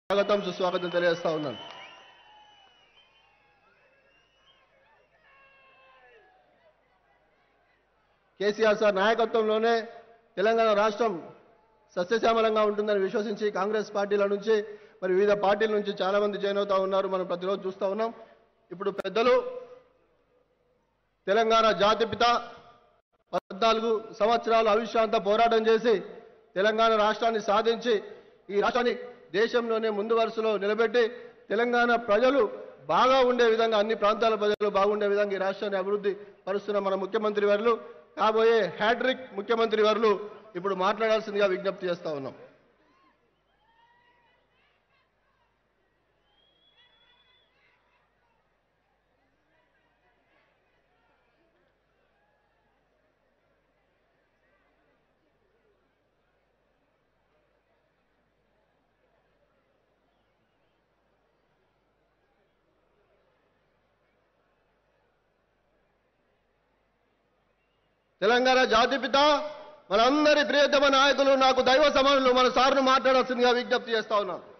స్వాగతం సుస్వాగతం తెలియజేస్తా ఉన్నాను కేసీఆర్ సార్ నాయకత్వంలోనే తెలంగాణ రాష్ట్రం సస్యశ్యామలంగా ఉంటుందని విశ్వసించి కాంగ్రెస్ పార్టీల నుంచి మరి వివిధ పార్టీల నుంచి చాలా మంది జాయిన్ అవుతా ఉన్నారు మనం ప్రతిరోజు చూస్తూ ఉన్నాం ఇప్పుడు పెద్దలు తెలంగాణ జాతిపిత పద్నాలుగు సంవత్సరాలు అవిశ్రాంత పోరాటం చేసి తెలంగాణ రాష్ట్రాన్ని సాధించి ఈ రాష్ట్రాన్ని దేశంలోనే ముందు వరుసలో నిలబెట్టి తెలంగాణ ప్రజలు బాగా ఉండే విధంగా అన్ని ప్రాంతాల ప్రజలు బాగుండే విధంగా ఈ రాష్ట్రాన్ని అభివృద్ధి పరుస్తున్న మన ముఖ్యమంత్రి వర్లు కాబోయే హ్యాడ్రిక్ ముఖ్యమంత్రి వర్లు ఇప్పుడు మాట్లాడాల్సిందిగా విజ్ఞప్తి చేస్తా ఉన్నాం తెలంగాణ జాతిపిత మనందరి ప్రియతమ నాయకులు నాకు దైవ సమానులు మన సార్ను మాట్లాడాల్సిందిగా విజ్ఞప్తి చేస్తా ఉన్నాం